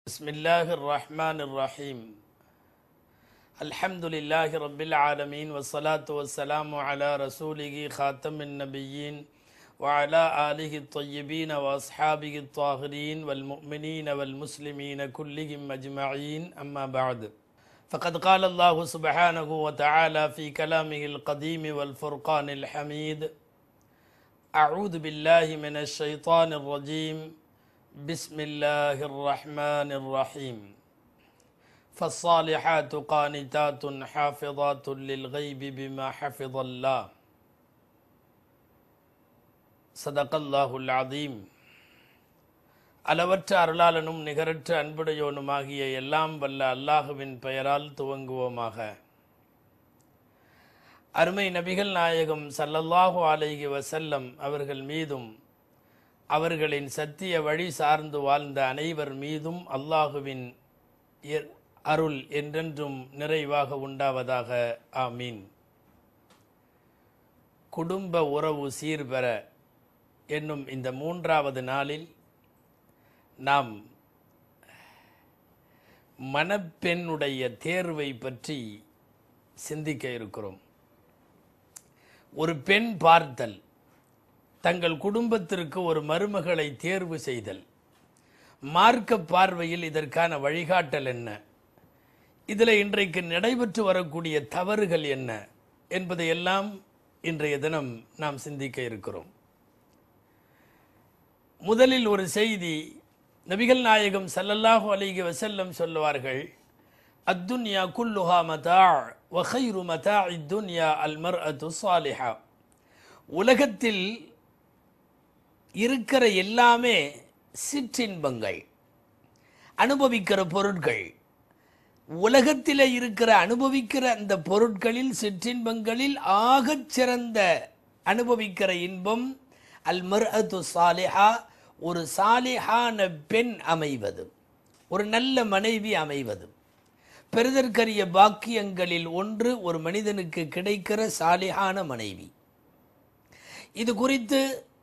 بسم الله الرحمن الرحيم الحمد لله رب العالمين والصلاة والسلام على رسوله خاتم النبيين وعلى آله الطيبين وأصحابه الطاهرين والمؤمنين والمسلمين كلهم أجمعين أما بعد فقد قال الله سبحانه وتعالى في كلامه القديم والفرقان الحميد أعوذ بالله من الشيطان الرجيم بسم الله الرحمن الرحيم فالصالحات قانتات حافظات للغيب بما حفظ الله صدق الله العظيم அளவற்ற அருளாளனும் நிகரற்ற அன்புடையோனுமாகிய எல்லாம் வல்ல அல்லாஹுவின் பெயரால் துவங்குவோமாக அருமை நபிகள் நாயகம் சல்லல்லாஹு அலைஹி வசல்லம் அவர்கள் மீதும் அவர்களின் சத்திய வழி சார்ந்து வாழ்ந்த அனைவர் மீதும் அல்லாஹுவின் இர்- அருள் என்றென்றும் நிறைவாக உண்டாவதாக ஆமீன் குடும்ப உறவு சீர்பெற என்னும் இந்த மூன்றாவது நாளில் நாம் மணப்பெண்ணுடைய தேர்வை பற்றி சிந்திக்க இருக்கிறோம் ஒரு பெண் பார்த்தல் தங்கள் குடும்பத்திற்கு ஒரு மருமகளை தேர்வு செய்தல் மார்க்க பார்வையில் இதற்கான வழிகாட்டல் என்ன இதில் இன்றைக்கு நடைபெற்று வரக்கூடிய தவறுகள் என்ன என்பதையெல்லாம் இன்றைய தினம் நாம் சிந்திக்க இருக்கிறோம் முதலில் ஒரு செய்தி நபிகள் நாயகம் ஸல்லல்லாஹு அலைஹி வஸல்லம் சொல்லுவார்கள் அத்துன்யா குல்லுஹா மதா வஹைரு மதா இத்துன்யா அல் மர்அத்து சாலிஹா உலகத்தில் இருக்கிற எல்லாமே சிற்றின்பங்கள் அனுபவிக்கிற பொருட்கள் உலகத்தில் இருக்கிற அனுபவிக்கிற அந்த பொருட்களில் சிற்றின்பங்களில் ஆகச் சிறந்த அனுபவிக்கிற இன்பம் அல் மர்அத்து சாலிஹா ஒரு சாலிஹான பெண் அமைவது ஒரு நல்ல மனைவி அமைவது பெறுதற்கரிய பாக்கியங்களில் ஒன்று ஒரு மனிதனுக்கு கிடைக்கிற சாலிஹான மனைவி இது குறித்து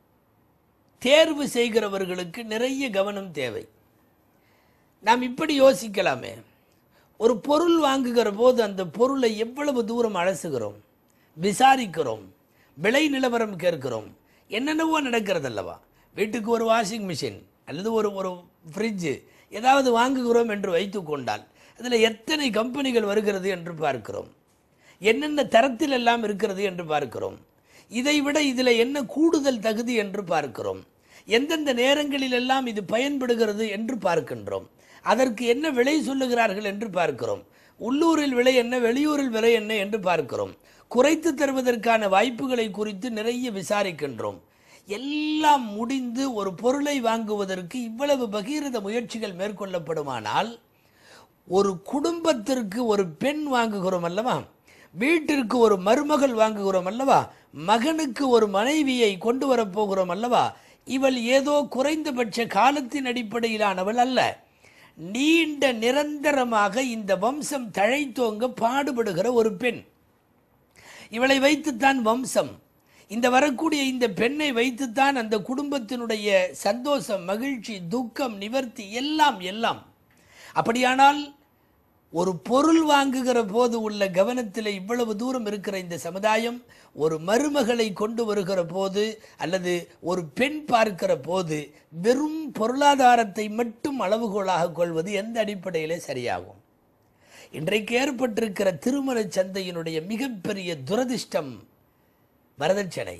தேர்வு செய்கிறவர்களுக்கு நிறைய கவனம் தேவை நாம் இப்படி யோசிக்கலாமே ஒரு பொருள் வாங்குகிற போது அந்த பொருளை எவ்வளவு தூரம் அலசுகிறோம் விசாரிக்கிறோம் விலை நிலவரம் கேட்கிறோம் என்னென்னவோ நடக்கிறது அல்லவா வீட்டுக்கு ஒரு வாஷிங் மிஷின் அல்லது ஒரு ஒரு ஃப்ரிட்ஜு ஏதாவது வாங்குகிறோம் என்று வைத்துக்கொண்டால் அதில் எத்தனை கம்பெனிகள் வருகிறது என்று பார்க்கிறோம் என்னென்ன தரத்தில் எல்லாம் இருக்கிறது என்று பார்க்கிறோம் இதைவிட இதில் என்ன கூடுதல் தகுதி என்று பார்க்கிறோம் எந்தெந்த நேரங்களில் எல்லாம் இது பயன்படுகிறது என்று பார்க்கின்றோம் அதற்கு என்ன விலை சொல்லுகிறார்கள் என்று பார்க்கிறோம் உள்ளூரில் விலை என்ன வெளியூரில் விலை என்ன என்று பார்க்கிறோம் குறைத்து தருவதற்கான வாய்ப்புகளை குறித்து நிறைய விசாரிக்கின்றோம் எல்லாம் முடிந்து ஒரு பொருளை வாங்குவதற்கு இவ்வளவு பகீரத முயற்சிகள் மேற்கொள்ளப்படுமானால் ஒரு குடும்பத்திற்கு ஒரு பெண் வாங்குகிறோம் அல்லவா வீட்டிற்கு ஒரு மருமகள் வாங்குகிறோம் அல்லவா மகனுக்கு ஒரு மனைவியை கொண்டு வரப்போகிறோம் அல்லவா இவள் ஏதோ குறைந்தபட்ச காலத்தின் அடிப்படையிலானவள் அல்ல நீண்ட நிரந்தரமாக இந்த வம்சம் தழைத்தோங்க பாடுபடுகிற ஒரு பெண் இவளை வைத்துத்தான் வம்சம் இந்த வரக்கூடிய இந்த பெண்ணை வைத்துத்தான் அந்த குடும்பத்தினுடைய சந்தோஷம் மகிழ்ச்சி துக்கம் நிவர்த்தி எல்லாம் எல்லாம் அப்படியானால் ஒரு பொருள் வாங்குகிற போது உள்ள கவனத்தில் இவ்வளவு தூரம் இருக்கிற இந்த சமுதாயம் ஒரு மருமகளை கொண்டு வருகிற போது அல்லது ஒரு பெண் பார்க்கிற போது வெறும் பொருளாதாரத்தை மட்டும் அளவுகோலாக கொள்வது எந்த அடிப்படையிலே சரியாகும் இன்றைக்கு ஏற்பட்டிருக்கிற திருமண சந்தையினுடைய மிகப்பெரிய துரதிர்ஷ்டம் வரதட்சணை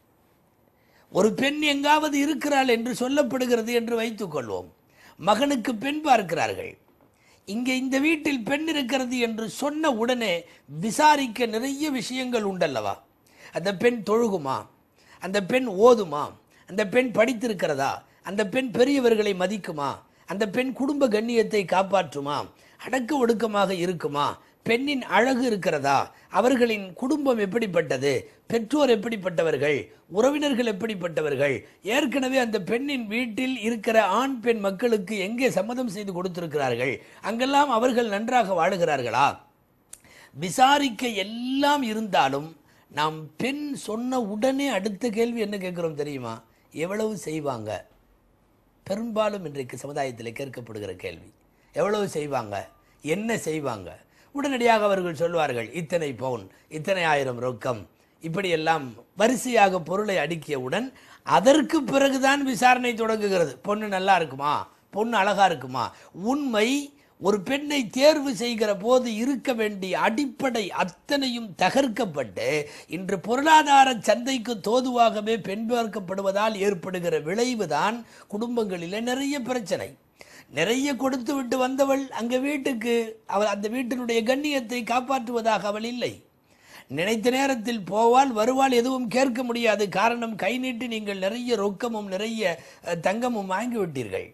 ஒரு பெண் எங்காவது இருக்கிறாள் என்று சொல்லப்படுகிறது என்று வைத்துக்கொள்வோம் மகனுக்கு பெண் பார்க்கிறார்கள் இங்கே இந்த வீட்டில் பெண் இருக்கிறது என்று சொன்ன உடனே விசாரிக்க நிறைய விஷயங்கள் உண்டல்லவா அந்த பெண் தொழுகுமா அந்த பெண் ஓதுமா அந்த பெண் படித்திருக்கிறதா அந்த பெண் பெரியவர்களை மதிக்குமா அந்த பெண் குடும்ப கண்ணியத்தை காப்பாற்றுமா அடக்க ஒடுக்கமாக இருக்குமா பெண்ணின் அழகு இருக்கிறதா அவர்களின் குடும்பம் எப்படிப்பட்டது பெற்றோர் எப்படிப்பட்டவர்கள் உறவினர்கள் எப்படிப்பட்டவர்கள் ஏற்கனவே அந்த பெண்ணின் வீட்டில் இருக்கிற ஆண் பெண் மக்களுக்கு எங்கே சம்மதம் செய்து கொடுத்திருக்கிறார்கள் அங்கெல்லாம் அவர்கள் நன்றாக வாழுகிறார்களா விசாரிக்க எல்லாம் இருந்தாலும் நாம் பெண் சொன்ன உடனே அடுத்த கேள்வி என்ன கேட்குறோம் தெரியுமா எவ்வளவு செய்வாங்க பெரும்பாலும் இன்றைக்கு சமுதாயத்தில் கேட்கப்படுகிற கேள்வி எவ்வளவு செய்வாங்க என்ன செய்வாங்க உடனடியாக அவர்கள் சொல்வார்கள் இத்தனை பவுன் இத்தனை ஆயிரம் ரொக்கம் இப்படியெல்லாம் வரிசையாக பொருளை அடுக்கியவுடன் அதற்கு பிறகுதான் விசாரணை தொடங்குகிறது பொண்ணு நல்லா இருக்குமா பொண்ணு அழகா இருக்குமா உண்மை ஒரு பெண்ணை தேர்வு செய்கிற போது இருக்க வேண்டிய அடிப்படை அத்தனையும் தகர்க்கப்பட்டு இன்று பொருளாதார சந்தைக்கு தோதுவாகவே பெண் பார்க்கப்படுவதால் ஏற்படுகிற விளைவுதான் குடும்பங்களிலே நிறைய பிரச்சனை நிறைய கொடுத்து விட்டு வந்தவள் அங்க வீட்டுக்கு அவள் அந்த வீட்டினுடைய கண்ணியத்தை காப்பாற்றுவதாக அவள் இல்லை நினைத்த நேரத்தில் போவால் வருவாள் எதுவும் கேட்க முடியாது காரணம் கை நீட்டி நீங்கள் நிறைய ரொக்கமும் நிறைய அஹ், தங்கமும் வாங்கி விட்டீர்கள்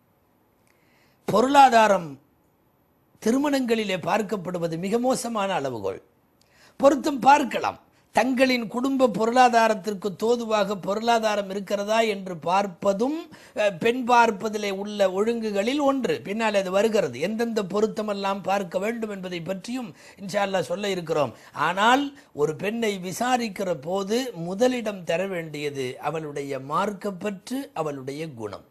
பொருளாதாரம் திருமணங்களிலே பார்க்கப்படுவது மிக மோசமான அளவுகோல் பொருத்தம் பார்க்கலாம் தங்களின் குடும்ப பொருளாதாரத்திற்கு தோதுவாக பொருளாதாரம் இருக்கிறதா என்று பார்ப்பதும் அஹ், பெண் பார்ப்பதிலே உள்ள ஒழுங்குகளில் ஒன்று பின்னால் அது வருகிறது எந்தெந்த பொருத்தமெல்லாம் பார்க்க வேண்டும் என்பதை பற்றியும் இன்ஷா அல்லாஹ் சொல்ல இருக்கிறோம் ஆனால் ஒரு பெண்ணை விசாரிக்கிற போது முதலிடம் தர வேண்டியது அவளுடைய மார்க்கப்பற்று அவளுடைய குணம்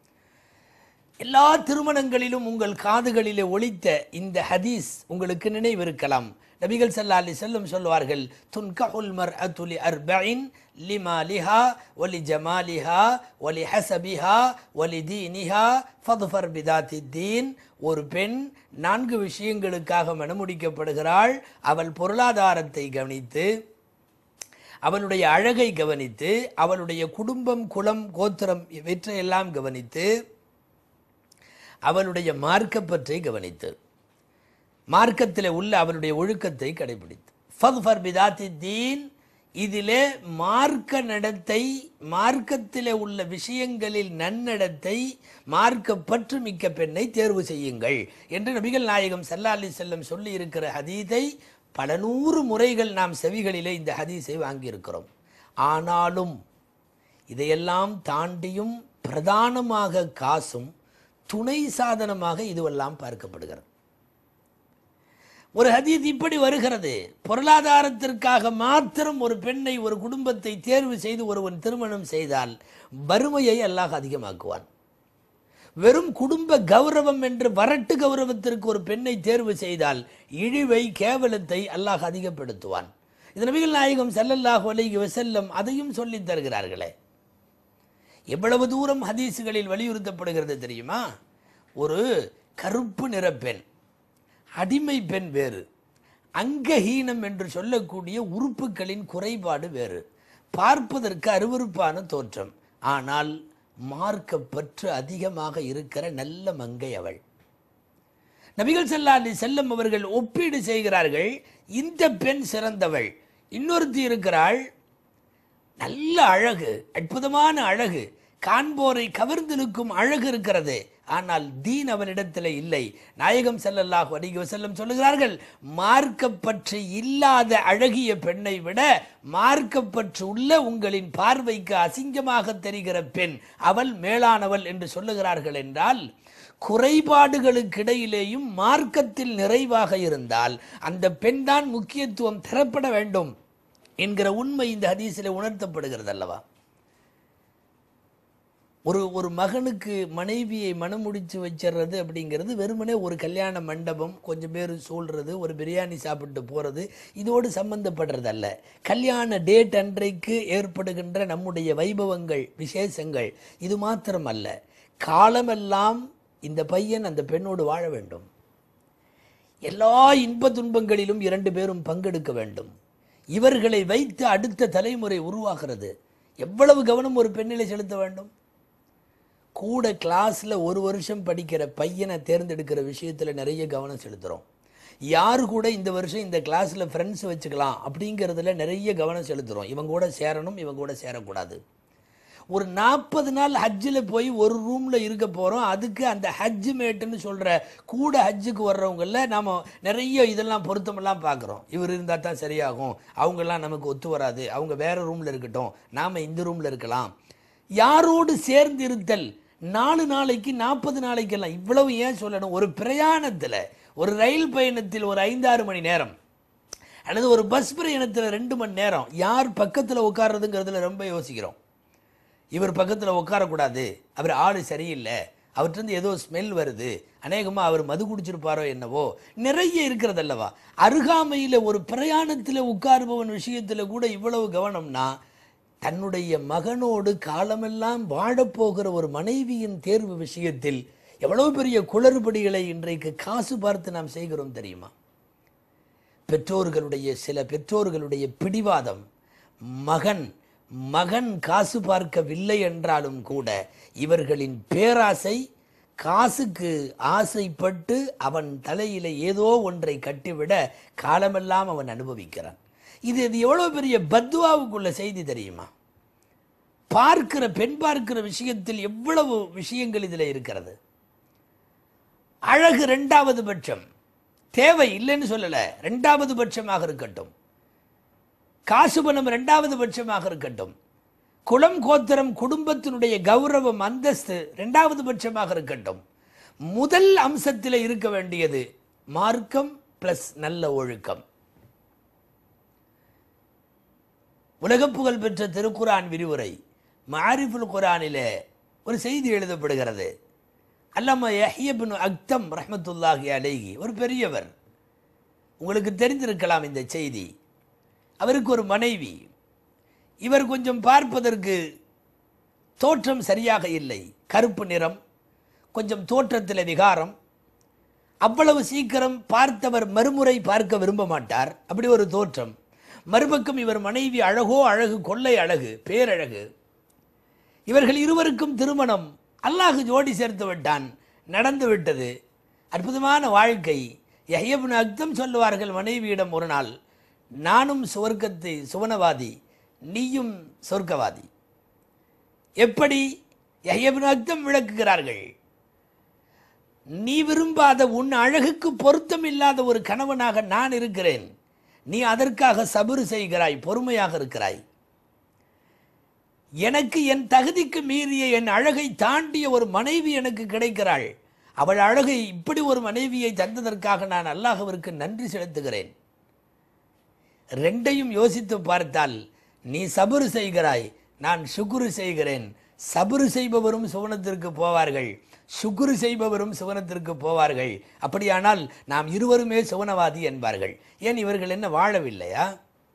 எல்லா திருமணங்களிலும் உங்கள் காதுகளிலே ஒலித்த இந்த ஹதீஸ் உங்களுக்கு நினைவிருக்கலாம் நபிகள் ஸல்லல்லாஹு அலைஹி செல்லும் சொல்வார்கள் துன்கஹுல் மர்அத்து லி அர்பஇன் லிமாலிஹா வலி ஜமாலிஹா வலி ஹசபிஹா வலி தீனிஹா ஃபதுஃபர் பிதாத்தி தீன் ஒரு பெண் நான்கு விஷயங்களுக்காக மணமுடிக்கப்படுகிறாள் அவள் பொருளாதாரத்தை கவனித்து அவளுடைய அழகை கவனித்து அவளுடைய குடும்பம் குலம் கோத்திரம் இவற்றையெல்லாம் கவனித்து அவளுடைய மார்க்கப்பற்றை கவனித்து மார்க்கத்திலே உள்ள அவளுடைய ஒழுக்கத்தை கடைபிடித்து ஃபத்ஃபர் பிதாத்தி தீன் இதிலே மார்க்க நடத்தை மார்க்கத்திலே உள்ள விஷயங்களில் நன்னடத்தை மார்க்க பற்று மிக்க பெண்ணை தேர்வு செய்யுங்கள் என்று நபிகள் நாயகம் ஸல்லல்லாஹு அலைஹி செல்லம் சொல்லி இருக்கிற ஹதீதை பல நூறு முறைகள் நாம் செவிகளிலே இந்த ஹதீஸை வாங்கியிருக்கிறோம் ஆனாலும் இதையெல்லாம் தாண்டியும் பிரதானமாக காசும் துணை சாதனமாக இதுவெல்லாம் பார்க்கப்படுகிறது ஒரு ஹதீத் இப்படி வருகிறது பொருளாதாரத்திற்காக மாத்திரம் ஒரு பெண்ணை ஒரு குடும்பத்தை தேர்வு செய்து ஒருவன் திருமணம் செய்தால் வறுமையை அல்லாஹ் அதிகமாக்குவான் வெறும் குடும்ப கௌரவம் என்று வரட்டு கௌரவத்திற்கு ஒரு பெண்ணை தேர்வு செய்தால் இழிவை கேவலத்தை அல்லாஹ் அதிகப்படுத்துவான் இது நபிகள் நாயகம் ஸல்லல்லாஹு அலைஹி வஸல்லம் அதையும் சொல்லித் தருகிறார்களே எவ்வளவு தூரம் ஹதீஸுகளில் வலியுறுத்தப்படுகிறது தெரியுமா ஒரு கருப்பு நிற பெண் அடிமை பெண் வேறு அங்கஹீனம் என்று சொல்லக்கூடிய உறுப்புகளின் குறைபாடு வேறு பார்ப்பதற்கு அருவருப்பான தோற்றம் ஆனால் மார்க்க பற்று அதிகமாக இருக்கிற நல்ல மங்கை அவள் நபிகள் ஸல்லல்லாஹு அலைஹி செல்லம் அவர்கள் ஒப்பீடு செய்கிறார்கள் இந்த பெண் சிறந்தவள் இன்னொருத்தி இருக்கிறாள் நல்ல அழகு அற்புதமான அழகு காண்போரை கவர்ந்திருக்கும் அழகு இருக்கிறது ஆனால் தீன் அவனிடத்தில் இல்லை நாயகம் ஸல்லல்லாஹு அலைஹி வஸல்லம் சொல்லுகிறார்கள் மார்க்கப்பற்று இல்லாத அழகிய பெண்ணை விட மார்க்கப்பற்று உள்ள உங்களின் பார்வைக்கு அசிங்கமாக தெரிகிற பெண் அவள் மேலானவள் என்று சொல்லுகிறார்கள் என்றால் குறைபாடுகளுக்கிடையிலேயும் மார்க்கத்தில் நிறைவாக இருந்தால் அந்த பெண்தான் முக்கியத்துவம் தரப்பட வேண்டும் என்கிற உண்மை இந்த ஹதீஸில் உணர்த்தப்படுகிறது அல்லவா ஒரு ஒரு மகனுக்கு மனைவியை மனம் முடிச்சு வச்சிடுறது அப்படிங்கிறது வெறுமனே ஒரு கல்யாண மண்டபம் கொஞ்சம் பேர் சொல்றது ஒரு பிரியாணி சாப்பிட்டு போறது இதோடு சம்பந்தப்படுறது அல்ல கல்யாண டேட் அன்றைக்கு ஏற்படுகின்ற நம்முடைய வைபவங்கள் விசேஷங்கள் இது மாத்திரம் அல்ல காலமெல்லாம் இந்த பையன் அந்த பெண்ணோடு வாழ வேண்டும் எல்லா இன்ப துன்பங்களிலும் இரண்டு பேரும் பங்கெடுக்க வேண்டும் இவர்களை வைத்து அடுத்த தலைமுறை உருவாகிறது எவ்வளவு கவனம் ஒரு பெண்ணிலை செலுத்த வேண்டும் கூட கிளாஸில் ஒரு வருஷம் படிக்கிற பையனை தேர்ந்தெடுக்கிற விஷயத்தில் நிறைய கவனம் செலுத்துகிறோம் யார் கூட இந்த வருஷம் இந்த கிளாஸில் ஃப்ரெண்ட்ஸ் வச்சுக்கலாம் அப்படிங்கிறதுல நிறைய கவனம் செலுத்துகிறோம் இவங்க கூட சேரணும் இவங்க கூட சேரக்கூடாது ஒரு நாற்பது நாள் ஹஜ்ஜில் போய் ஒரு ரூமில் இருக்க போகிறோம் அதுக்கு அந்த ஹஜ் மேட்டுன்னு சொல்கிற கூட ஹஜ்ஜுக்கு வர்றவங்கள நாம் நிறைய இதெல்லாம் பொருத்தமெல்லாம் பார்க்குறோம் இவர் இருந்தால் தான் சரியாகும் அவங்கெல்லாம் நமக்கு ஒத்து வராது அவங்க வேற ரூமில் இருக்கட்டும் நாம் இந்த ரூமில் இருக்கலாம் யாரோடு சேர்ந்து இருத்தல் நாலு நாளைக்கு நாற்பது நாளைக்கெல்லாம் இவ்வளவு ஏன் சொல்லணும் ஒரு பிரயாணத்தில் ஒரு ரயில் பயணத்தில் ஒரு ஐந்தாறு மணி நேரம் அல்லது ஒரு பஸ் பிரயாணத்தில் ரெண்டு மணி நேரம் யார் பக்கத்தில் உட்கார்றதுங்கிறதுல ரொம்ப யோசிக்கிறோம் இவர் பக்கத்தில் உட்காரக்கூடாது அவர் ஆள் சரியில்லை அவற்றிருந்து ஏதோ ஸ்மெல் வருது அநேகமா அவர் மது குடிச்சிருப்பாரோ என்னவோ நிறைய இருக்கிறது அல்லவா அருகாமையில ஒரு பிரயாணத்தில் உட்காருபவன் விஷயத்துல கூட இவ்வளவு கவனம்னா தன்னுடைய மகனோடு காலமெல்லாம் வாழப்போகிற ஒரு மனைவியின் தேர்வு விஷயத்தில் எவ்வளவு பெரிய குளறுபடிகளை இன்றைக்கு காசு பார்த்து நாம் செய்கிறோம் தெரியுமா பெற்றோர்களுடைய சில பெற்றோர்களுடைய பிடிவாதம் மகன் மகன் காசு பார்க்கவில்லை என்றாலும் கூட இவர்களின் பேராசை காசுக்கு ஆசைப்பட்டு அவன் தலையில ஏதோ ஒன்றை கட்டிவிட காலமெல்லாம் அவன் அனுபவிக்கிறான் இது இது எவ்வளவு பெரிய பத்வாவுக்குள்ள செய்தி தெரியுமா பார்க்கிற பெண் பார்க்கிற விஷயத்தில் எவ்வளவு விஷயங்கள் இதில் இருக்கிறது அழகு ரெண்டாவது பட்சம் தேவை இல்லைன்னு சொல்லல ரெண்டாவது பட்சமாக இருக்கட்டும் காசு பணம் ரெண்டாவது பட்சமாக இருக்கட்டும் குலம் கோத்திரம் குடும்பத்தினுடைய கௌரவம் அந்தஸ்து ரெண்டாவது பட்சமாக இருக்கட்டும் முதல் அம்சத்தில் இருக்க வேண்டியது மார்க்கம் பிளஸ் நல்ல ஒழுக்கம் உலகப் புகழ் பெற்ற திருக்குரான் விரிவுரை மாரிஃபுல் குரானிலே ஒரு செய்தி எழுதப்படுகிறது அல்லாம யஹ்யபின் அக்தம் ரஹ்மத்துல்லாஹி அலைஹி ஒரு பெரியவர் உங்களுக்கு தெரிந்திருக்கலாம் இந்த செய்தி அவருக்கு ஒரு மனைவி இவர் கொஞ்சம் பார்ப்பதற்கு தோற்றம் சரியாக இல்லை கருப்பு நிறம் கொஞ்சம் தோற்றத்தில் விகாரம் அவ்வளவு சீக்கிரம் பார்த்தவர் மறுமுறை பார்க்க விரும்ப மாட்டார் அப்படி ஒரு தோற்றம் மறுபக்கம் இவர் மனைவி அழகோ அழகு கொள்ளை அழகு பேரழகு இவர்கள் இருவருக்கும் திருமணம் அல்லாஹ் ஜோடி சேர்த்து விட்டான் நடந்து விட்டது அற்புதமான வாழ்க்கை யஹ்யபின் அக்தம் சொல்லுவார்கள் மனைவியிடம் ஒரு நாள் நானும் சுவர்க்கத்தை சுவனவாதி நீயும் சொர்க்கவாதி எப்படி யஹ்யபின் அக்தம் விளக்குகிறார்கள் நீ விரும்பாத உன் அழகுக்கு பொருத்தம் இல்லாத ஒரு கணவனாக நான் இருக்கிறேன் நீ அதற்காக சபுறு செய்கிறாய் பொறுமையாக இருக்கிறாய் எனக்கு என் தகுதிக்கு மீறிய என் அழகை தாண்டிய ஒரு மனைவி எனக்கு கிடைக்கிறாள் அவள் அழகை இப்படி ஒரு மனைவியை தந்ததற்காக நான் அல்லாஹ்விற்கு நன்றி செலுத்துகிறேன் ரெண்டையும் யோசித்து பார்த்தால் நீ சபுறு செய்கிறாய் நான் சுகுரு செய்கிறேன் சபுறு செய்பவரும் சுவனத்திற்கு போவார்கள் சுகுரு செய்பவரும் சுவனத்திற்கு போவார்கள் அப்படியானால் நாம் இருவருமே சுவனவாதி என்பார்கள் ஏன் இவர்கள் என்ன வாழவில்லையா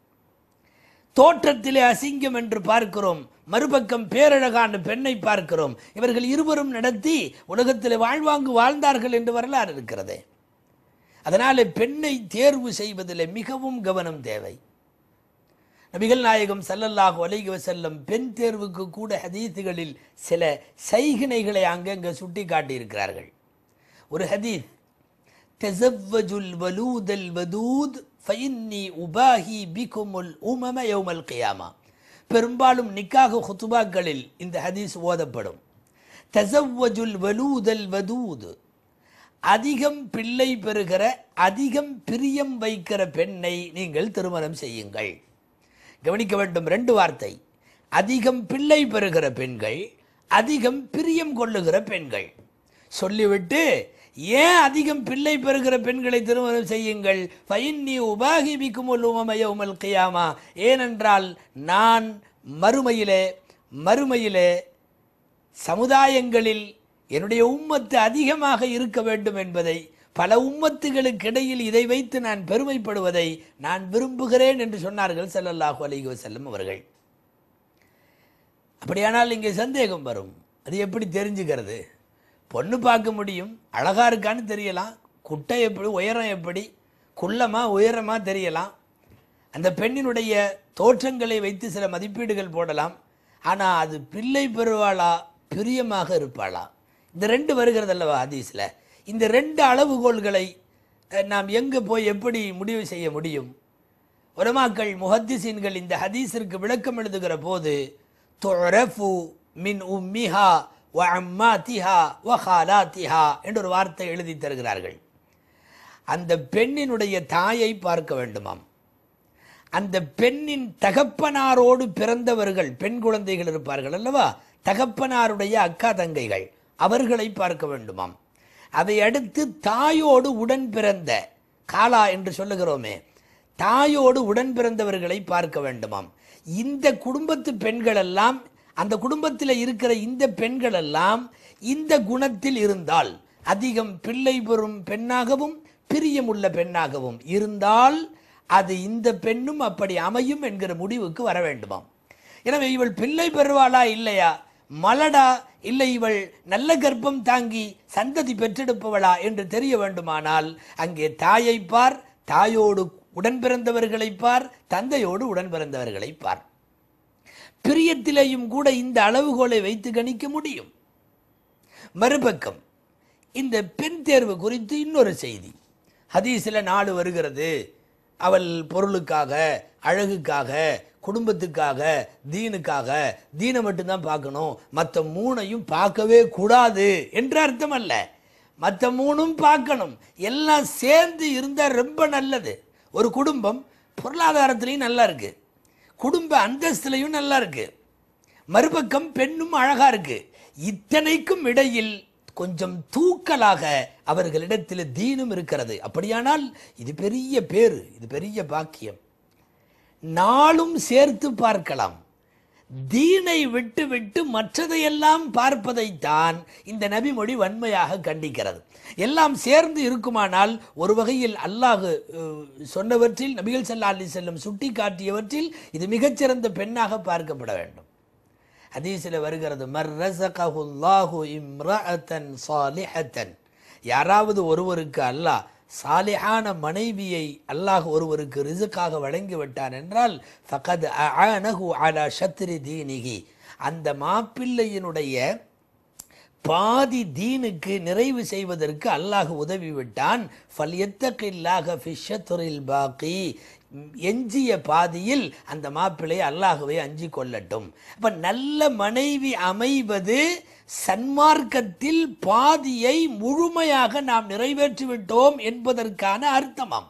தோற்றத்திலே அசிங்கம் என்று பார்க்கிறோம் மறுபக்கம் பேரழகான பெண்ணை பார்க்கிறோம் இவர்கள் இருவரும் நடத்தி உலகத்தில் வாழ்வாங்கு வாழ்ந்தார்கள் என்று வரலாறு இருக்கிறது அதனாலே பெண்ணை தேர்வு செய்வதில் மிகவும் கவனம் தேவை நபிகள் நாயகம் ஸல்லல்லாஹு அலைஹி வஸல்லம் பெண் தேர்வுக்கு கூட ஹதீஸுகளில் சில சைகினைகளை அங்கங்க சுட்டி காட்டியிருக்கிறார்கள் ஒரு ஹதீஸ் தஸவ்வஜுல் வலூதல் வதூத் ஃபஇன்னி உபாஹி பிகுமுல் உமம யௌமல் கியாமா பெரும்பாலும் நிக்காக ஹுத்துபாக்களில் இந்த ஹதீஸ் ஓதப்படும் தஸவ்வஜுல் வலூதல் வதூத் அதிகம் பிள்ளை பெறுகிற அதிகம் பிரியம் வைக்கிற பெண்ணை நீங்கள் திருமணம் செய்யுங்கள் கவனிக்க வேண்டும் ரெண்டு வார்த்தை அதிகம் பிள்ளை பெறுகிற பெண்கள் அதிகம் பிரியம் கொள்ளுகிற பெண்கள் சொல்லிவிட்டு ஏன் அதிகம் பிள்ளை பெறுகிற பெண்களை திருமணம் செய்யுங்கள் ஃபைன்னி உபாகி பிக்குமுல் உமமய உமல் கியாமா ஏனென்றால் நான் மறுமையிலே மறுமையிலே சமுதாயங்களில் என்னுடைய உம்மத்து அதிகமாக இருக்க வேண்டும் என்பதை பல உம்மத்துகளுக்கு இடையில் இதை வைத்து நான் பெருமைப்படுவதை நான் விரும்புகிறேன் என்று சொன்னார்கள் ஸல்லல்லாஹு அலைஹி வஸல்லம் அவர்கள் அப்படியானால் இங்கே சந்தேகம் வரும் அது எப்படி தெரிஞ்சுக்கிறது பொண்ணு பார்க்க முடியும் அழகா இருக்கான்னு தெரியலாம் குட்டை எப்படி உயரம் எப்படி குள்ளமா உயரமா தெரியலாம் அந்த பெண்ணினுடைய தோற்றங்களை வைத்து சில மதிப்பீடுகள் போடலாம் ஆனால் அது பிள்ளை பெறுவாளா பிரியமாக இருப்பாளா இந்த ரெண்டு வருகிறது அல்லவா ஹதீஸில் இந்த ரெண்டு அளவுகோல்களை அஹ், நாம் எங்கே போய் எப்படி முடிவு செய்ய முடியும் உலமாக்கள் முஹத்திசீன்கள் இந்த ஹதீஸிற்கு விளக்கம் எழுதுகிற போது துரஃபு மின் உம்மிஹா வ அம்மாத்திஹா வ ஹாலாத்திஹா என்று ஒரு வார்த்தை எழுதி தருகிறார்கள் அந்த பெண்ணினுடைய தாயை பார்க்க வேண்டுமாம் அந்த பெண்ணின் தகப்பனாரோடு பிறந்தவர்கள் பெண் குழந்தைகள் இருப்பார்கள் அல்லவா தகப்பனாருடைய அக்கா தங்கைகள் அவர்களை பார்க்க வேண்டுமாம் அதை அடுத்து தாயோடு உடன் பிறந்த காலா என்று சொல்லுகிறோமே தாயோடு உடன் பிறந்தவர்களை பார்க்க வேண்டுமாம் இந்த குடும்பத்து பெண்கள் எல்லாம் அந்த குடும்பத்தில் இருக்கிற இந்த பெண்கள் எல்லாம் இந்த குணத்தில் இருந்தால் அதிகம் பிள்ளை பெறும் பெண்ணாகவும் பிரியமுள்ள பெண்ணாகவும் இருந்தால் அது இந்த பெண்ணும் அப்படி அமையும் என்கிற முடிவுக்கு வர வேண்டுமாம் எனவே இவள் பிள்ளை பெறுவாளா இல்லையா மலடா இல்லை இவள் நல்ல கர்ப்பம் தாங்கி சந்ததி பெற்றெடுப்பவளா என்று தெரிய வேண்டுமானால் அங்கே தாயை பார் தாயோடு உடன் பிறந்தவர்களை பார் தந்தையோடு உடன் பிறந்தவர்களை பார் பிரியத்திலேயும் கூட இந்த அளவுகோலை வைத்து கணிக்க முடியும் மறுபக்கம் இந்த பெண் தேர்வு குறித்து இன்னொரு செய்தி ஹதீஸில் நாடு வருகிறது அவள் பொருளுக்காக அழகுக்காக குடும்பத்துக்காக தீனுக்காக தீனை மட்டும்தான் பார்க்கணும் மற்ற மூணையும் பார்க்கவே கூடாது என்ற அர்த்தம் அல்ல மற்ற மூணும் பார்க்கணும் எல்லாம் சேர்ந்து இருந்தால் ரொம்ப நல்லது ஒரு குடும்பம் பொருளாதாரத்திலையும் நல்லா இருக்கு குடும்ப அந்தஸ்துலையும் நல்லா இருக்கு மறுபக்கம் பெண்ணும் அழகா இருக்கு இத்தனைக்கும் இடையில் கொஞ்சம் தூக்கலாக அவர்களிடத்தில் தீனும் இருக்கிறது அப்படியானால் இது பெரிய பேரு இது பெரிய பாக்கியம் நாளும் சேர்த்து பார்க்கலாம் தீனை விட்டு விட்டு மற்றதையெல்லாம் பார்ப்பதைத்தான் இந்த நபிமொழி வன்மையாக கண்டிக்கிறது எல்லாம் சேர்ந்து இருக்குமானால் ஒரு வகையில் அல்லாஹ் அஹ், சொன்னவற்றில் நபிகள் ஸல்லல்லாஹு அலைஹி செல்லும் சுட்டி காட்டியவற்றில் இது மிகச்சிறந்த பெண்ணாக பார்க்கப்பட வேண்டும் ஹதீஸில் வருகிறது மர் ரஸகஹுல்லாஹு இம்ரஅத்தன் சாலிஹத்தன் யாராவது ஒருவருக்கு அல்லாஹ் சாலிஹான மனைவியை அல்லாஹ் ஒருவருக்கு ரிசுக்காக வழங்கி விட்டான் என்றால் ஃபகத் அஅனஹு அலா ஷத்ரி தீனிஹி அந்த மாப்பிள்ளையினுடைய பாதி தீனுக்கு நிறைவு செய்வதற்கு அல்லாஹ் உதவி விட்டான் ஃபல்யத்தகில்லாஹ ஃபிஷத்துரில் பாக்கி எஞ்சிய பாதியில் அந்த மாப்பிள்ளை அல்லாஹுவை அஞ்சி கொள்ளட்டும் அப்ப நல்ல மனைவி அமைவது சன்மார்க்கத்தில் பாதியை முழுமையாக நாம் நிறைவேற்றி விட்டோம் என்பதற்கான அர்த்தமாம்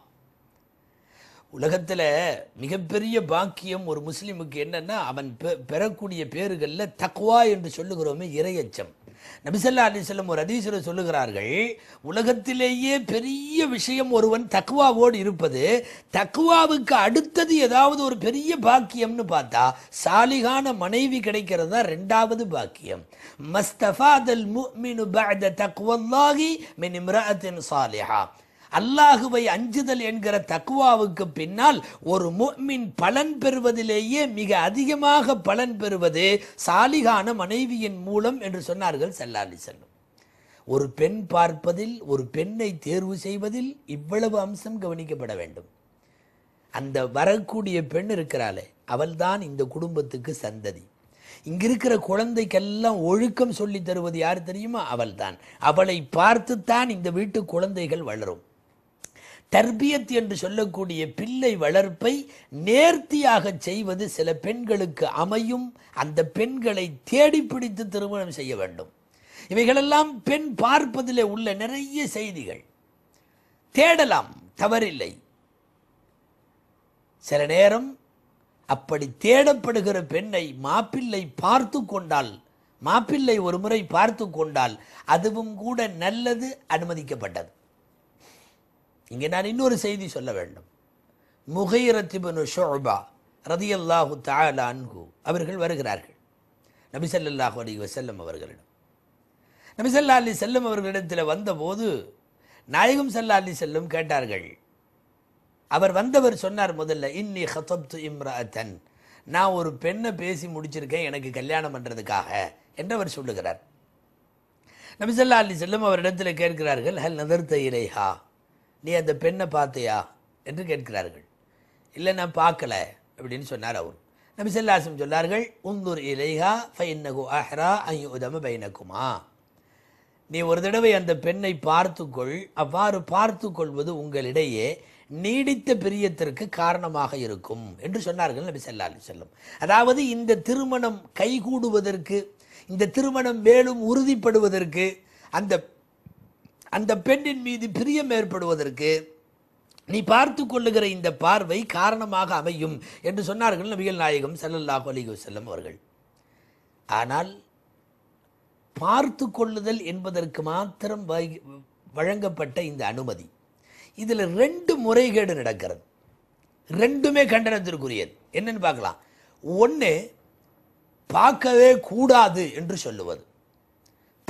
உலகத்துல மிகப்பெரிய பாக்கியம் ஒரு முஸ்லிமுக்கு என்னன்னா அவன் பெ- பெறக்கூடிய பேறுகள்ல தக்வா என்று சொல்லுகிறோமே இரையச்சம் நபிசல்லா அலிசல்லம் ஒரு அதீசர சொல்லுகிறார்கள் உலகத்திலேயே பெரிய விஷயம் ஒருவன் தக்வாவோடு இருப்பது தக்வாவுக்கு அடுத்தது ஏதாவது ஒரு பெரிய பாக்கியம்னு பார்த்தா சாலிகான மனைவி கிடைக்கிறது தான் ரெண்டாவது பாக்கியம் மஸ்தஃபாதல் முஃமினு பஅத தக்வல்லாஹி மின் இம்ரஅத்தின் சாலிஹா அல்லாஹுவை அஞ்சுதல் என்கிற தக்குவாவுக்கு பின்னால் ஒரு முஃமின் பலன் பெறுவதிலேயே மிக அதிகமாக பலன் பெறுவது சாலிகான மனைவியின் மூலம் என்று சொன்னார்கள் சல்லாலி செல்லும் ஒரு பெண் பார்ப்பதில் ஒரு பெண்ணை தேர்வு செய்வதில் இவ்வளவு அம்சம் கவனிக்கப்பட வேண்டும் அந்த வரக்கூடிய பெண் இருக்கிறாளே அவள்தான் இந்த குடும்பத்துக்கு சந்ததி இங்க இருக்கிற குழந்தைக்கெல்லாம் ஒழுக்கம் சொல்லி தருவது யார் தெரியுமா அவள்தான் அவளை பார்த்துத்தான் இந்த வீட்டு குழந்தைகள் வளரும் தர்பியத் என்று சொல்லக்கூடிய பிள்ளை வளர்ப்பை நேர்த்தியாக செய்வது சில பெண்களுக்கு அமையும் அந்த பெண்களை தேடி பிடித்து திருமணம் செய்ய வேண்டும் இவைகளெல்லாம் பெண் பார்ப்பதிலே உள்ள நிறைய செய்திகள் தேடலாம் தவறில்லை சில நேரம் அப்படி தேடப்படுகிற பெண்ணை மாப்பிள்ளை பார்த்து கொண்டால் மாப்பிள்ளை ஒரு முறை பார்த்து கொண்டால் அதுவும் கூட நல்லது அனுமதிக்கப்பட்டது இங்கே நான் இன்னொரு செய்தி சொல்ல வேண்டும் முகைரத்திபனு ஷோபா ரதியல்லாஹு தஆலா அன்ஹு அவர்கள் வருகிறார்கள் நபி ஸல்லல்லாஹு அலைஹி வஸல்லம் அவர்களிடம் நபி ஸல்லல்லாஹு அலைஹி செல்லம் அவர்களிடத்தில் வந்தபோது நாயகம் ஸல்லல்லாஹு அலைஹி செல்லம் கேட்டார்கள் அவர் வந்தவர் சொன்னார் முதல்ல இன்னி ஹதப்து இம்ரஅத்தன் நான் ஒரு பெண்ணை பேசி முடிச்சிருக்கேன் எனக்கு கல்யாணம் பண்றதுக்காக என்று அவர் சொல்லுகிறார் நபி ஸல்லல்லாஹு அலைஹி செல்லம் அவரிடத்தில் கேட்கிறார்கள் ஹல் நதர்த்த இலைஹா நீ அந்த பெண்ணை பார்த்தியா என்று கேட்கிறார்கள் இல்லை நான் பார்க்கல அப்படின்னு சொன்னார் அவர் நபி ஸல்லல்லாஹு சொன்னார்கள் உந்துர் இலைஹா ஃபைன்னகு அஹ்ரா ஐ உதம பைனக்குமா நீ ஒரு தடவை அந்த பெண்ணை பார்த்துக்கொள் அவ்வாறு பார்த்து கொள்வது உங்களிடையே நீடித்த பிரியத்திற்கு காரணமாக இருக்கும் என்று சொன்னார்கள் நபி ஸல்லல்லாஹு அலைஹி வஸல்லம் அதாவது இந்த திருமணம் கைகூடுவதற்கு இந்த திருமணம் மேலும் உறுதிப்படுவதற்கு அந்த அந்த பெண்ணின் மீது பிரியம் ஏற்படுவதற்கு நீ பார்த்து கொள்ளுகிற இந்த பார்வை காரணமாக அமையும் என்று சொன்னார்கள் நபிகள் நாயகம் ஸல்லல்லாஹு அலைஹி வஸல்லம் அவர்கள் ஆனால் பார்த்து கொள்ளுதல் என்பதற்கு மாத்திரம் வை- வழங்கப்பட்ட இந்த அனுமதி இதில் ரெண்டு முறைகேடு நடக்கிறது ரெண்டுமே கண்டனத்திற்குரியது என்னன்னு பார்க்கலாம் ஒன்று பார்க்கவே கூடாது என்று சொல்லுவது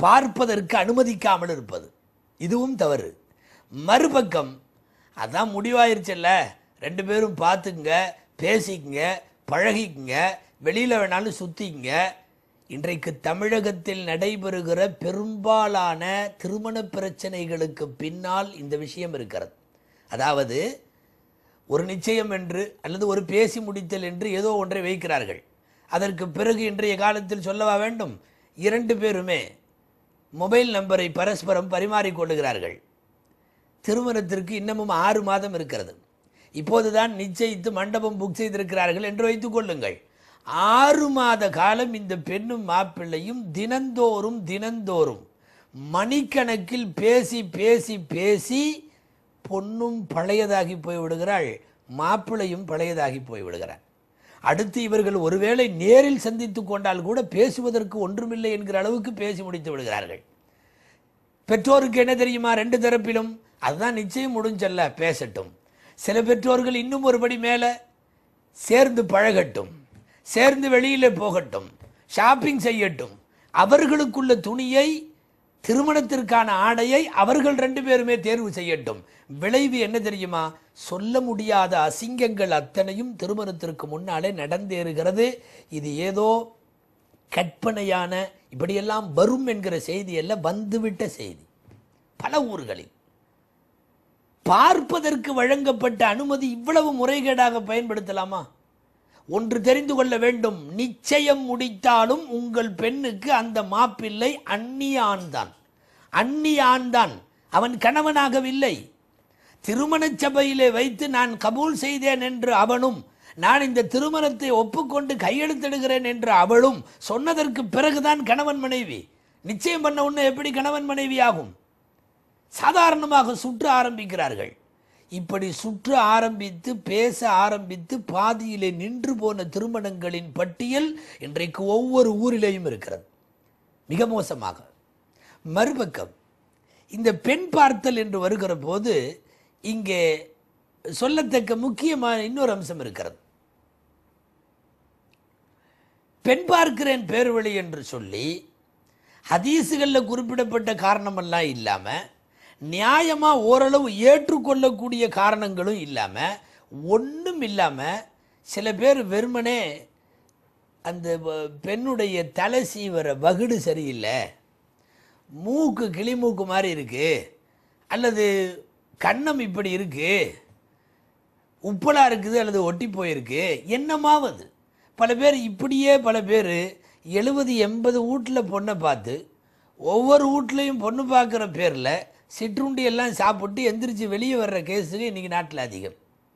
பார்ப்பதற்கு அனுமதிக்காமல் இருப்பது இதுவும் தவறு மறுபக்கம் அதான் முடிவாயிருச்சல்ல ரெண்டு பேரும் பார்த்துக்குங்க பேசிக்கங்க பழகிக்கங்க வெளியில் வேணாலும் சுற்றிக்கங்க இன்றைக்கு தமிழகத்தில் நடைபெறுகிற பெரும்பாலான திருமண பிரச்சனைகளுக்கு பின்னால் இந்த விஷயம் இருக்கிறது அதாவது ஒரு நிச்சயம் என்று அல்லது ஒரு பேசி முடித்தல் என்று ஏதோ ஒன்றை வைக்கிறார்கள் அதற்கு பிறகு இன்றைய காலத்தில் சொல்லவா வேண்டும் இரண்டு பேருமே மொபைல் நம்பரை பரஸ்பரம் பரிமாறிக்கொள்ளுகிறார்கள் திருமணத்திற்கு இன்னமும் ஆறு மாதம் இருக்கிறது இப்போதுதான் நிச்சயித்து மண்டபம் புக் செய்திருக்கிறார்கள் என்று வைத்துக் கொள்ளுங்கள் ஆறு மாத காலம் இந்த பெண்ணும் மாப்பிள்ளையும் தினந்தோறும் தினந்தோறும் மணிக்கணக்கில் பேசி பேசி பேசி பொண்ணும் பழையதாகி போய் விடுகிறாள் மாப்பிள்ளையும் பழையதாகி போய் விடுகிறார் அடுத்து இவர்கள் ஒருவேளை நேரில் சந்தித்துக் கொண்டால் கூட பேசுவதற்கு ஒன்றுமில்லை என்கிற அளவுக்கு பேசி முடித்து விடுகிறார்கள் பெற்றோருக்கு என்ன தெரியுமா ரெண்டு தரப்பிலும் அதுதான் நிச்சயம் முடிஞ்சல்ல பேசட்டும் சில பெற்றோர்கள் இன்னும் ஒருபடி மேலே சேர்ந்து பழகட்டும் சேர்ந்து வெளியில போகட்டும் ஷாப்பிங் செய்யட்டும் அவர்களுக்குள்ள துணியை திருமணத்திற்கான ஆடையை அவர்கள் ரெண்டு பேருமே தேர்வு செய்யட்டும் விளைவு என்ன தெரியுமா சொல்ல முடியாத அசிங்கங்கள் அத்தனையும் திருமணத்திற்கு முன்னாலே நடந்தேறுகிறது இது ஏதோ கற்பனையான இப்படியெல்லாம் வரும் என்கிற செய்தி அல்ல வந்துவிட்ட செய்தி பல ஊர்களில் பார்ப்பதற்கு வழங்கப்பட்ட அனுமதி இவ்வளவு முறைகேடாக பயன்படுத்தலாமா ஒன்று தெரிந்து கொள்ள வேண்டும் நிச்சயம் முடித்தாலும் உங்கள் பெண்ணுக்கு அந்த மாப்பிள்ளை அந்நிய ஆண்தான் அந்நிய ஆண்தான் அவன் கணவனாகவில்லை திருமணச் சபையிலே வைத்து நான் கபூல் செய்தேன் என்று அவனும் நான் இந்த திருமணத்தை ஒப்புக்கொண்டு கையெழுத்திடுகிறேன் என்று அவளும் சொன்னதற்கு பிறகுதான் கணவன் மனைவி நிச்சயம் பண்ண உடனே எப்படி கணவன் மனைவி ஆகும் சாதாரணமாக சுற்ற ஆரம்பிக்கிறார்கள் இப்படி சுற்ற ஆரம்பித்து பேச ஆரம்பித்து பாதியிலே நின்று போன திருமணங்களின் பட்டியல் இன்றைக்கு ஒவ்வொரு ஊரிலேயும் இருக்கிறது மிக மோசமாக மறுபக்கம் இந்த பெண் பார்த்தல் என்று வருகிற போது இங்கே சொல்லத்தக்க முக்கியமான இன்னொரு அம்சம் இருக்கிறது பெண் பார்க்கிறேன் பேர்வழி என்று சொல்லி ஹதீஸுகளில் குறிப்பிடப்பட்ட காரணமெல்லாம் இல்லாமல் நியாயமாக ஓரளவு ஏற்றுக்கொள்ளக்கூடிய காரணங்களும் இல்லாமல் ஒன்றும் இல்லாமல் சில பேர் வெறுமனே அந்த வ- பெண்ணுடைய தலை சீவர வகுடு சரியில்லை மூக்கு கிளிமூக்கு மாதிரி இருக்கு அல்லது கன்னம் இப்படி இருக்கு உப்பலா இருக்குது அல்லது ஒட்டி போயிருக்கு என்னமாவது பல பேர் இப்படியே பல பேர் எழுபது எண்பது வீட்டில் பொண்ணை பார்த்து ஒவ்வொரு வீட்லேயும் பொண்ணு பார்க்குற பேரில் சிற்றுண்டி எல்லாம் சாப்பிட்டு எந்திரிச்சு வெளியே வர்ற கேஸுகள் இன்றைக்கி நாட்டில் அதிகம்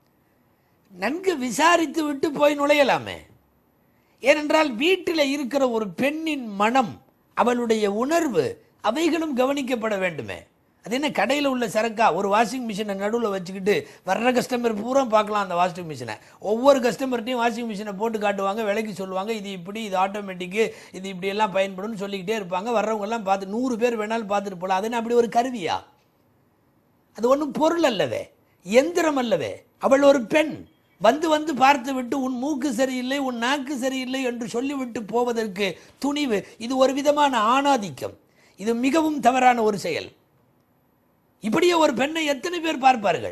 நன்கு விசாரித்து விட்டு போய் நுழையலாமே ஏனென்றால் வீட்டில் இருக்கிற ஒரு பெண்ணின் மனம் அவளுடைய உணர்வு அவைகளும் கவனிக்கப்பட வேண்டுமே அது என்ன கடையில் உள்ள சரக்கா ஒரு வாஷிங் மிஷினை நடுவில் வச்சுக்கிட்டு வர்ற கஸ்டமர் பூரா பார்க்கலாம் அந்த வாஷிங் மிஷினை ஒவ்வொரு கஸ்டமர்ட்டையும் வாஷிங் மிஷினை போட்டு காட்டுவாங்க விலைக்கு சொல்லுவாங்க இது இப்படி இது ஆட்டோமேட்டிக்கு இது இப்படி எல்லாம் பயன்படும்னு சொல்லிக்கிட்டே இருப்பாங்க வர்றவங்க எல்லாம் பார்த்து நூறு பேர் வேணாலும் பார்த்துட்டு போகலாம் அது என்ன அப்படி ஒரு கருவியா அது ஒன்றும் பொருள் அல்லவே எந்திரம் அல்லவே அவள் ஒரு பெண் வந்து வந்து பார்த்து விட்டு உன் மூக்கு சரியில்லை உன் நாக்கு சரியில்லை என்று சொல்லிவிட்டு போவதற்கு துணிவு இது ஒரு விதமான ஆணாதிக்கம் இது மிகவும் தவறான ஒரு செயல் இப்படியே ஒரு பெண்ணை எத்தனை பேர் பார்ப்பார்கள்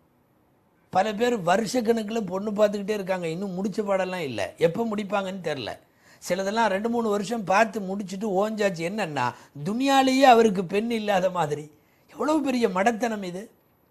பல பேர் வருஷக்கணக்கில் பொண்ணு பார்த்துக்கிட்டே இருக்காங்க இன்னும் முடிச்ச பாடெல்லாம் இல்லை எப்போ முடிப்பாங்கன்னு தெரில சிலதெல்லாம் ரெண்டு மூணு வருஷம் பார்த்து முடிச்சுட்டு ஓஞ்சாச்சு என்னன்னா துனியாலேயே அவருக்கு பெண் இல்லாத மாதிரி எவ்வளவு பெரிய மடத்தனம் இது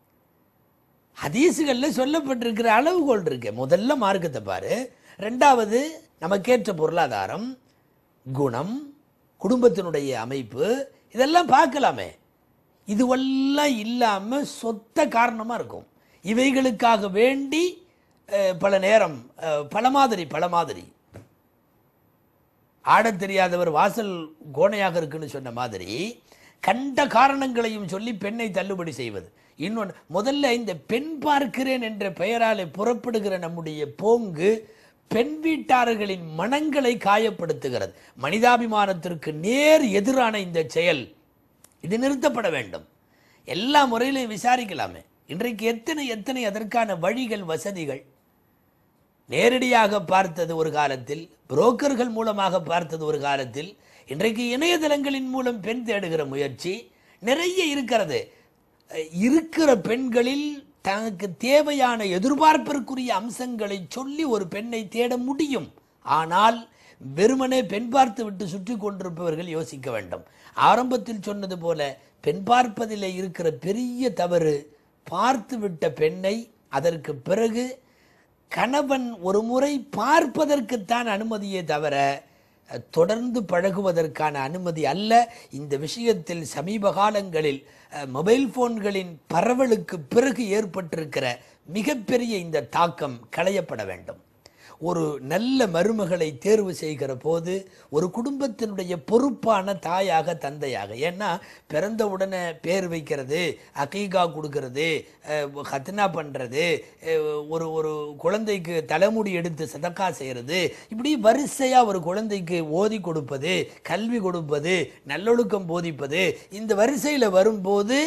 ஹதீஸுகளில் சொல்லப்பட்டிருக்கிற அளவுகோல் இருக்கு முதல்ல மார்க்கத்தை பாரு ரெண்டாவது நமக்கேற்ற பொருளாதாரம் குணம் குடும்பத்தினுடைய அமைப்பு இதெல்லாம் பார்க்கலாமே இதுவெல்லாம் இல்லாமல் சொத்த காரணமாக இருக்கும் இவைகளுக்காக வேண்டி அஹ், பல நேரம் அஹ், பல மாதிரி பல மாதிரி ஆடத் தெரியாதவர் வாசல் கோணையாக இருக்குன்னு சொன்ன மாதிரி கண்ட காரணங்களையும் சொல்லி பெண்ணை தள்ளுபடி செய்வது இன்னொன்று முதல்ல இந்த பெண் பார்க்கிறேன் என்ற பெயராலே புறப்படுகிற நம்முடைய போங்கு பெண் வீட்டார்களின் மனங்களை காயப்படுத்துகிறது மனிதாபிமானத்திற்கு நேர் எதிரான இந்த செயல் இது நிறுத்தப்பட வேண்டும் எல்லா முறையிலையும் விசாரிக்கலாமே இன்றைக்கு எத்தனை எத்தனை அதற்கான வழிகள் வசதிகள் நேரடியாக பார்த்தது ஒரு காலத்தில் புரோக்கர்கள் மூலமாக பார்த்தது ஒரு காலத்தில் இன்றைக்கு இணையதளங்களின் மூலம் பெண் தேடுகிற முயற்சி நிறைய இருக்கிறது அஹ் இருக்கிற பெண்களில் தனக்கு தேவையான எதிர்பார்ப்பிற்குரிய அம்சங்களை சொல்லி ஒரு பெண்ணை தேட முடியும் ஆனால் வெறுமனே பெண் பார்த்து விட்டு சுற்றி கொண்டிருப்பவர்கள் யோசிக்க வேண்டும் ஆரம்பத்தில் சொன்னது போல பெண் பார்ப்பதிலே இருக்கிற பெரிய தவறு பார்த்து விட்ட பெண்ணை அதற்கு பிறகு கணவன் ஒரு முறை பார்ப்பதற்குத்தான் அனுமதியே தவிர அஹ், தொடர்ந்து பழகுவதற்கான அனுமதி அல்ல இந்த விஷயத்தில் சமீப காலங்களில் அஹ், மொபைல் போன்களின் பரவலுக்கு பிறகு ஏற்பட்டிருக்கிற மிகப்பெரிய இந்த தாக்கம் களையப்பட வேண்டும் ஒரு நல்ல மருமகளை தேர்வு செய்கிற போது ஒரு குடும்பத்தினுடைய பொறுப்பான தாயாக தந்தையாக ஏன்னா பிறந்த உடனே பேர் வைக்கிறது அகீகா கொடுக்கறது அஹ், ஹத்னா பண்ணுறது ஒரு ஒரு குழந்தைக்கு தலைமுடி எடுத்து சதக்கா செய்கிறது இப்படி வரிசையாக ஒரு குழந்தைக்கு ஓதி கொடுப்பது கல்வி கொடுப்பது நல்லொழுக்கம் போதிப்பது இந்த வரிசையில் வரும்போது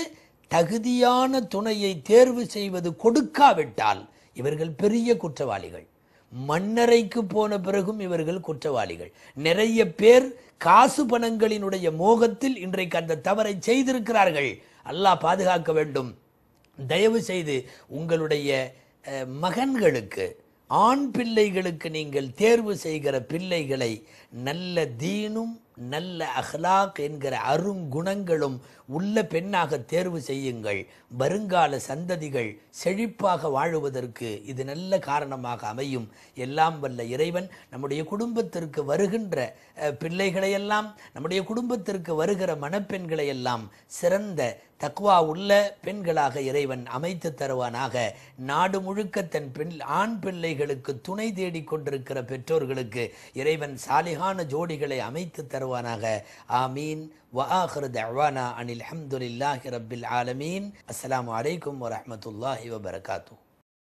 தகுதியான துணையை தேர்வு செய்வது கொடுக்காவிட்டால் இவர்கள் பெரிய குற்றவாளிகள் மண்ணறைக்கு போன பிறகும் இவர்கள் குற்றவாளிகள் நிறைய பேர் காசு பணங்களினுடைய மோகத்தில் இன்றைக்கு அந்த தவறை செய்திருக்கிறார்கள் அல்லாஹ் பாதுகாக்க வேண்டும் தயவு செய்து உங்களுடைய அஹ், மகன்களுக்கு ஆண் பிள்ளைகளுக்கு நீங்கள் தேர்வு செய்கிற பிள்ளைகளை நல்ல தீனும் நல்ல அஹ்லாக் என்கிற அருங்குணங்களும் உள்ள பெண்ணாக தேர்வு செய்யுங்கள் வருங்கால சந்ததிகள் செழிப்பாக வாழுவதற்கு இது நல்ல காரணமாக அமையும் எல்லாம் வல்ல இறைவன் நம்முடைய குடும்பத்திற்கு வருகின்ற அஹ், பிள்ளைகளையெல்லாம் நம்முடைய குடும்பத்திற்கு வருகிற மணப்பெண்களை எல்லாம் சிறந்த தக்வா உள்ள பெண்களாக இறைவன் அமைத்து தருவானாக நாடு முழுக்க தன் பெண் ஆண் பிள்ளைகளுக்கு துணை தேடிக் கொண்டிருக்கிற பெற்றோர்களுக்கு இறைவன் சாலிகான ஜோடிகளை அமைத்து தருவானாக ஆமீன் وآخر دعوانا عن الحمد لله رب العالمين السلام عليكم ورحمة الله وبركاته